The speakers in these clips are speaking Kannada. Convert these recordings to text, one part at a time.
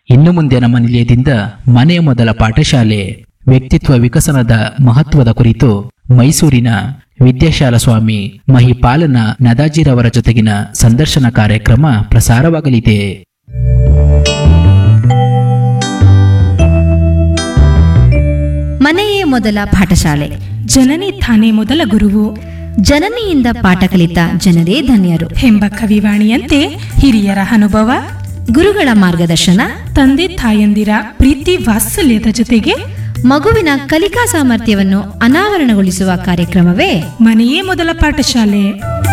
ಇನ್ನು ಮುಂದೆ ನಮ್ಮ ನಿಲಯದಿಂದ ಮನೆಯ ಮೊದಲ ಪಾಠಶಾಲೆ ವ್ಯಕ್ತಿತ್ವ ವಿಕಸನದ ಮಹತ್ವದ ಕುರಿತು ಮೈಸೂರಿನ ವಿದ್ಯಾಶಾಲಾ ಸ್ವಾಮಿ ಮಹಿಪಾಲನ ನದಾಜಿರವರ ಜೊತೆಗಿನ ಸಂದರ್ಶನ ಕಾರ್ಯಕ್ರಮ ಪ್ರಸಾರವಾಗಲಿದೆ ಮನೆಯೇ ಮೊದಲ ಪಾಠಶಾಲೆ ಜನನಿ ತಾನೇ ಮೊದಲ ಗುರುವು ಜನನಿಯಿಂದ ಪಾಠ ಕಲಿತ ಜನರೇ ಧನ್ಯರು ಎಂಬ ಕವಿವಾಣಿಯಂತೆ ಹಿರಿಯರ ಅನುಭವ ಗುರುಗಳ ಮಾರ್ಗದರ್ಶನ ತಂದೆ ತಾಯಂದಿರ ಪ್ರೀತಿ ವಾತ್ಸಲ್ಯದ ಜೊತೆಗೆ ಮಗುವಿನ ಕಲಿಕಾ ಸಾಮರ್ಥ್ಯವನ್ನು ಅನಾವರಣಗೊಳಿಸುವ ಕಾರ್ಯಕ್ರಮವೇ ಮನೆಯೇ ಮೊದಲ ಪಾಠಶಾಲೆ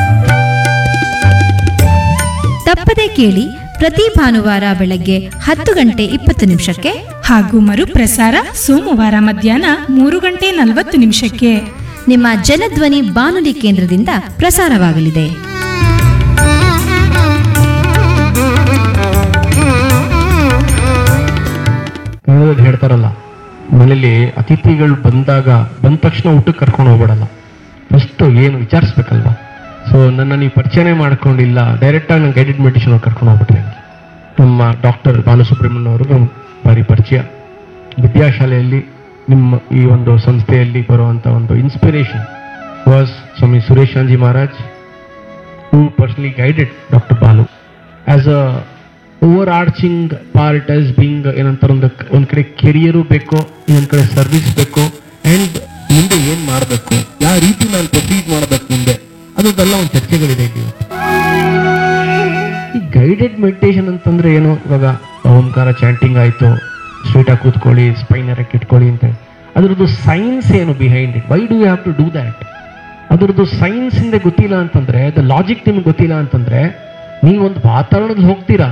ತಪ್ಪದೆ ಕೇಳಿ ಪ್ರತಿ ಭಾನುವಾರ ಬೆಳಗ್ಗೆ ಹತ್ತು ಗಂಟೆ ಇಪ್ಪತ್ತು ನಿಮಿಷಕ್ಕೆ ಹಾಗೂ ಮರುಪ್ರಸಾರ ಸೋಮವಾರ ಮಧ್ಯಾಹ್ನ ಮೂರು ಗಂಟೆ ನಲವತ್ತು ನಿಮಿಷಕ್ಕೆ ನಿಮ್ಮ ಜನಧ್ವನಿ ಬಾನುಲಿ ಕೇಂದ್ರದಿಂದ ಪ್ರಸಾರವಾಗಲಿದೆ ಕನ್ನಡದಲ್ಲಿ ಹೇಳ್ತಾರಲ್ಲ ಮನೇಲಿ ಅತಿಥಿಗಳು ಬಂದಾಗ ಬಂದ ತಕ್ಷಣ ಊಟಕ್ಕೆ ಕರ್ಕೊಂಡು ಹೋಗ್ಬೇಡಲ್ಲ ಫಸ್ಟ್ ಏನು ವಿಚಾರಿಸ್ಬೇಕಲ್ವಾ ಸೊ ನನ್ನ ನೀವು ಪರಿಚಯನೇ ಮಾಡ್ಕೊಂಡಿಲ್ಲ ಡೈರೆಕ್ಟಾಗಿ ನಾನು ಗೈಡೆಡ್ ಮೆಡಿಟೇಷನ್ ಕರ್ಕೊಂಡು ಹೋಗ್ಬಿಟ್ರೆ ನಮ್ಮ ಡಾಕ್ಟರ್ ಬಾಲಸುಬ್ರಹ್ಮಣ್ಯ ಅವರು ನಮ್ಗೆ ಭಾರಿ ಪರಿಚಯ ವಿದ್ಯಾಶಾಲೆಯಲ್ಲಿ ನಿಮ್ಮ ಈ ಒಂದು ಸಂಸ್ಥೆಯಲ್ಲಿ ಬರುವಂಥ ಒಂದು inspiration was Swami Suresh Shanji Maharaj who personally guided Dr. Balu as a overarching part as being ಏನಂತಾರೆ ಒಂದು ಒಂದ್ ಕಡೆ ಕೆರಿಯರು ಬೇಕು ಇನ್ನೊಂದ್ ಕಡೆ ಸರ್ವಿಸ್ ಬೇಕು ಅಂಡ್ ಮುಂದೆ ಏನ್ ಮಾಡಬೇಕು ಯಾವ ರೀತಿ ನಾನು ಪ್ರೊಸೀಡ್ ಮಾಡಬೇಕು ಮುಂದೆ ಅದೆಲ್ಲ ಒಂದು ಚರ್ಚೆಗಳಿದೆ ಇಲ್ಲಿ ಇವತ್ತು. ಈ ಗೈಡೆಡ್ ಮೆಡಿಟೇಷನ್ ಅಂತಂದ್ರೆ ಏನು ಇವಾಗ ಓಂಕಾರ ಚಾಂಟಿಂಗ್ ಆಯ್ತು ಸ್ಟ್ರೀಟ್ ಆಗಿ ಕೂತ್ಕೊಳ್ಳಿ ಸ್ಪೈನರ್ ಇಟ್ಕೊಳ್ಳಿ ಅಂತ ಅದ್ರದ್ದು ಸೈನ್ಸ್ ಏನು behind it why do you have to do that ಅದ್ರದ್ದು ಸೈನ್ಸ್ ಇಂದ ಗೊತ್ತಿಲ್ಲ ಅಂತಂದ್ರೆ ದ ಲಾಜಿಕ್ ನಿಮ್ಗೆ ಗೊತ್ತಿಲ್ಲ ಅಂತಂದ್ರೆ ನೀವೊಂದು ವಾತಾವರಣದಲ್ಲಿ ಹೋಗ್ತೀರಾ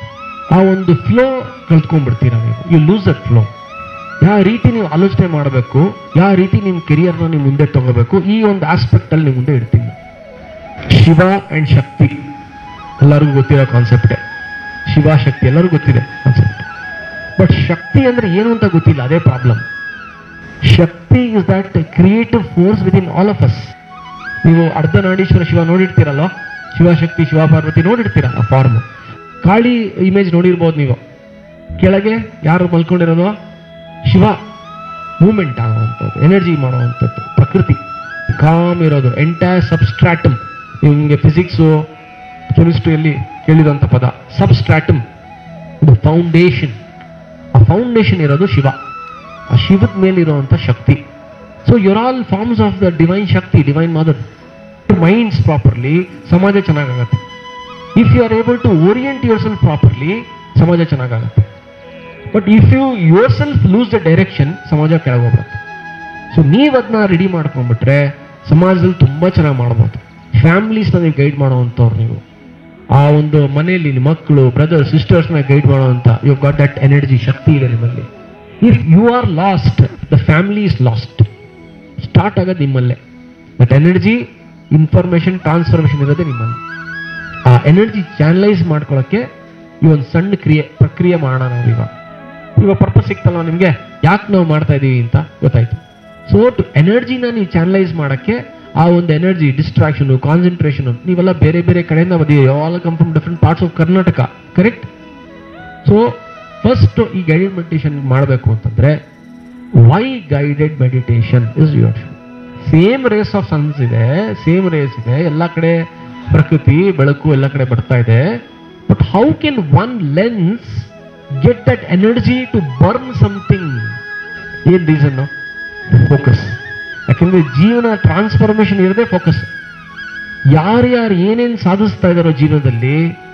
ಆ ಒಂದು ಫ್ಲೋ ಕಳ್ತ್ಕೊಂಡ್ಬಿಡ್ತೀರಾ ನೀವು ಯು ಲೂಸ್ ದಟ್ ಫ್ಲೋ ಯಾವ ರೀತಿ ನೀವು ಆಲೋಚನೆ ಮಾಡಬೇಕು ಯಾವ ರೀತಿ ನಿಮ್ಮ ಕೆರಿಯರ್ನ ನೀವು ಮುಂದೆ ತಗೋಬೇಕು ಈ ಒಂದು ಆಸ್ಪೆಕ್ಟ್ ಅಲ್ಲಿ ನೀವು ಮುಂದೆ ಇಡ್ತೀನಿ ಶಿವ ಅಂಡ್ ಶಕ್ತಿ ಎಲ್ಲರಿಗೂ ಗೊತ್ತಿರೋ ಕಾನ್ಸೆಪ್ಟೇ ಶಿವ ಶಕ್ತಿ ಎಲ್ಲರಿಗೂ ಗೊತ್ತಿದೆ ಕಾನ್ಸೆಪ್ಟ್ ಬಟ್ ಶಕ್ತಿ ಅಂದ್ರೆ ಏನು ಅಂತ ಗೊತ್ತಿಲ್ಲ ಅದೇ problem Shakti is that creative force within all of us ನೀವು ಅರ್ಧನಾಡೀಶ್ವರ ಶಿವ ನೋಡಿರ್ತೀರಲ್ವ ಶಿವಶಕ್ತಿ ಶಿವ ಪಾರ್ವತಿ ನೋಡಿರ್ತೀರ ಆ ಫಾರ್ಮ್ ಕಾಳಿ ಇಮೇಜ್ ನೋಡಿರ್ಬೋದು ನೀವು ಕೆಳಗೆ ಯಾರು ಮಲ್ಕೊಂಡಿರೋದು ಶಿವ ಮೂಮೆಂಟ್ ಆಗುವಂಥದ್ದು ಎನರ್ಜಿ ಮಾಡುವಂಥದ್ದು ಪ್ರಕೃತಿ ಕಾಮ್ ಇರೋದು ಎಂಟೈರ್ ಸಬ್ಸ್ಟ್ರಾಟಮ್ ನಿಮಗೆ ಫಿಸಿಕ್ಸು ಕೆಮಿಸ್ಟ್ರಿಯಲ್ಲಿ ಕೇಳಿದಂಥ ಪದ ಸಬ್ಸ್ಟ್ರಾಟಮ್ ಇದು ಫೌಂಡೇಶನ್ ಆ ಫೌಂಡೇಶನ್ ಇರೋದು ಶಿವ ಆ ಶಿವದ ಮೇಲಿರುವಂಥ Shakti so you're all forms of the divine Shakti divine mother minds properly ಸಮಾಜ ಚೆನ್ನಾಗಾಗತ್ತೆ if you are able to orient yourself properly ಸಮಾಜ ಚೆನ್ನಾಗಾಗತ್ತೆ but if you yourself lose the direction ಸಮಾಜ ಕೆಳಗೆ ಹೋಗ್ಬರುತ್ತೆ ಸೊ ನೀವು ಅದನ್ನ ರೆಡಿ ಮಾಡ್ಕೊಂಡ್ಬಿಟ್ರೆ ಸಮಾಜದಲ್ಲಿ ತುಂಬ ಚೆನ್ನಾಗಿ ಮಾಡ್ಬೋದು ಫ್ಯಾಮಿಲೀಸ್ನ ನೀವು ಗೈಡ್ ಮಾಡೋವಂಥವ್ರು ನೀವು ಆ ಒಂದು ಮನೆಯಲ್ಲಿ ನಿಮ್ಮ ಮಕ್ಕಳು ಬ್ರದರ್ ಸಿಸ್ಟರ್ಸ್ನ ಗೈಡ್ ಮಾಡೋವಂಥ you got that energy Shakti ಇದೆ ನಿಮ್ಮಲ್ಲಿ if you are lost the family is lost start ಆಗೋದು ನಿಮ್ಮಲ್ಲೇ ಬಟ್ ಎನರ್ಜಿ ಇನ್ಫಾರ್ಮೇಶನ್ ಟ್ರಾನ್ಸ್ಫಾರ್ಮೇಶನ್ ಇರೋದೇ ನಿಮ್ಮಲ್ಲಿ ಆ ಎನರ್ಜಿ ಚಾನಲೈಸ್ ಮಾಡ್ಕೊಳ್ಳೋಕ್ಕೆ ಈ ಒಂದು ಸಣ್ಣ ಕ್ರಿಯೆ ಪ್ರಕ್ರಿಯೆ ಮಾಡೋಣ ನಾವು ಇವಾಗ ಇವಾಗ ಪರ್ಪಸ್ ಸಿಕ್ತಲ್ವ ನಿಮಗೆ ಯಾಕೆ ನಾವು ಮಾಡ್ತಾ ಇದೀವಿ ಅಂತ ಗೊತ್ತಾಯ್ತು ಸೊ ಎನರ್ಜಿನ ನೀವು ಚಾನಲೈಸ್ ಮಾಡೋಕ್ಕೆ ಆ ಒಂದು ಎನರ್ಜಿ ಡಿಸ್ಟ್ರಾಕ್ಷನ್ ಕಾನ್ಸಂಟ್ರೇಷನ್ ನೀವೆಲ್ಲ ಬೇರೆ ಬೇರೆ ಕಡೆಯಿಂದ ಬಂದಿದ್ದೀವಿ all come from different parts of Karnataka correct so first ಈ ಗೈಡೆಡ್ ಮೆಡಿಟೇಷನ್ ಮಾಡಬೇಕು ಅಂತಂದ್ರೆ why guided meditation is your same rays of suns ಇದೆ ಸೇಮ್ ರೇಸ್ ಇದೆ ಎಲ್ಲ ಕಡೆ ಪ್ರಕೃತಿ ಬೆಳಕು ಎಲ್ಲ ಕಡೆ ಬರ್ತಾ ಇದೆ but how can one lens get that energy to burn something ಏನ್ ರೀಸನ್ ಫೋಕಸ್ ಯಾಕಂದ್ರೆ ಜೀವನ ಟ್ರಾನ್ಸ್ಫಾರ್ಮೇಶನ್ ಇರದೆ ಫೋಕಸ್ ಯಾರ್ಯಾರು ಏನೇನು ಸಾಧಿಸ್ತಾ ಇದಾರೋ ಜೀವನದಲ್ಲಿ